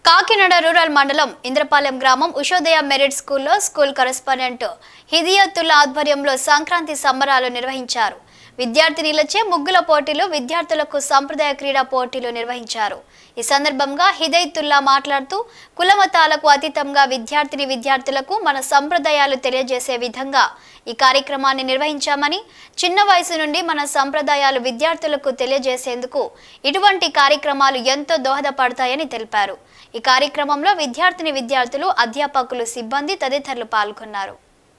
Kakinada rural మండలం ఇంద్రపాలెం గ్రామం Ushodaya merit స్కూల్లో స్కూల్ కరెస్పాండెంట్ హిదియతుల్లా ఆధ్వర్యంలో సంక్రాంతి సంబరాలు నిర్వహించారు విద్యార్థినిలచే ముగ్గుల పోటీలు విద్యార్థులకు సంప్రదాయ క్రీడా పోటీలు నిర్వహించారు ఈ సందర్భంగా హిదయతుల్లా మాట్లాడుతూ కులమతాలకు అతీతంగా విద్యార్థిని విద్యార్థులకు మన సంప్రదాయాలు తెలియజేసే విధంగా ఈ కార్యక్రమాన్ని నిర్వహించామని చిన్న వయసు నుండి మన సంప్రదాయాలు విద్యార్థులకు తెలియజేసేందుకు ఇటువంటి కార్యక్రమాలు ఎంతో దోహదపడతాయని తెలిపారు ఈ కార్యక్రమంలో విద్యార్థిని విద్యార్థులు అధ్యాపకులు సిబ్బంది తదితరులు పాల్గొన్నారు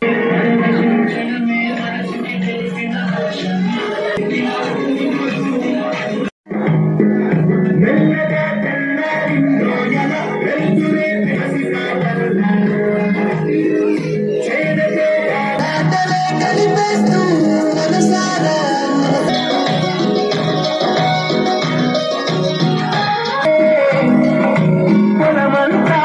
కలిపేస్తూ మనసారా కులమంతా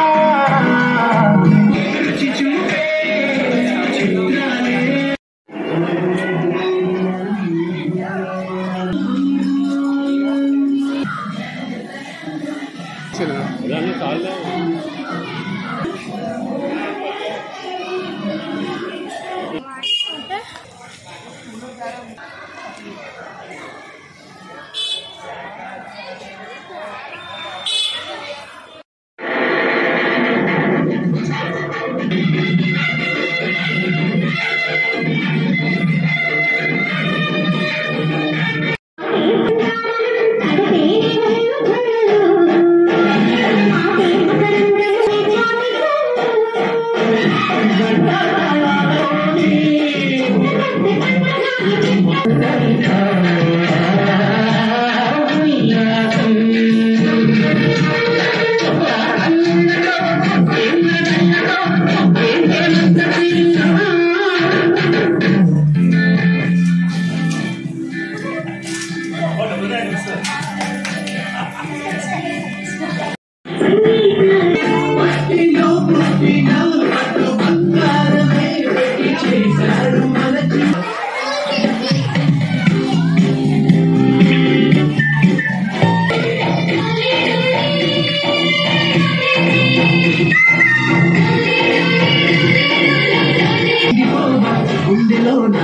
గుండెలోనా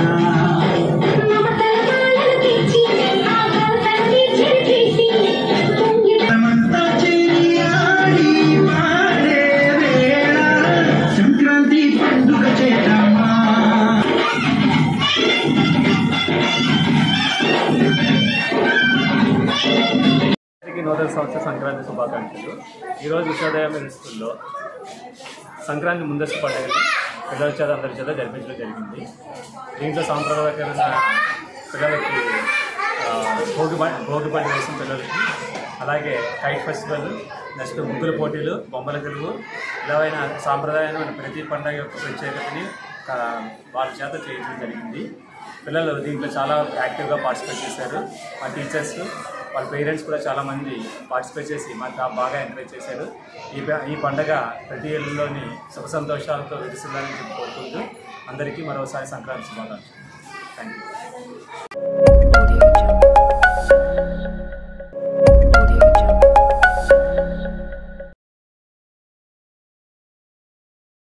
మనమంతా చేరి ఆడి పాడే వేళ సంక్రాంతి పండుగ చేద్దామా అందరికీ నూతన సంవత్సర సంక్రాంతి శుభాకాంక్షలు ఈరోజు విశ్వోదయ మిడిల్ స్కూల్లో సంక్రాంతి ముందస్తు పండుగని పిల్లల చేత అందరి చేత జరిపించడం జరిగింది దీంట్లో సాంప్రదాయకరమైన పిల్లలకి ఆ, భోగి పం- భోగి పండుగ వేసిన పిల్లలకి అలాగే కైట్ ఫెస్టివల్ నెక్స్ట్ ముగ్గుల పోటీలు బొమ్మల గెలువు ఇలాగైన సాంప్రదాయమైన ప్రతి పండుగ యొక్క ప్రత్యేకతని ఆ, వాళ్ళ చేత చేయించడం జరిగింది పిల్లలు దీంట్లో చాలా యాక్టివ్గా పార్టిసిపేట్ చేశారు మా టీచర్స్ వాళ్ళ పేరెంట్స్ కూడా చాలామంది పార్టిసిపేట్ చేసి మాకు బాగా ఎంకరేజ్ చేశారు ఈ ప- ఈ పండగ ప్రతి ఏళ్ళలోని సుఖ సంతోషాలతో విడిసిందని చెప్పి కోరుకుంటూ అందరికీ మరోసారి సంక్రాంతి శుభాకాంక్షలు థ్యాంక్ యూ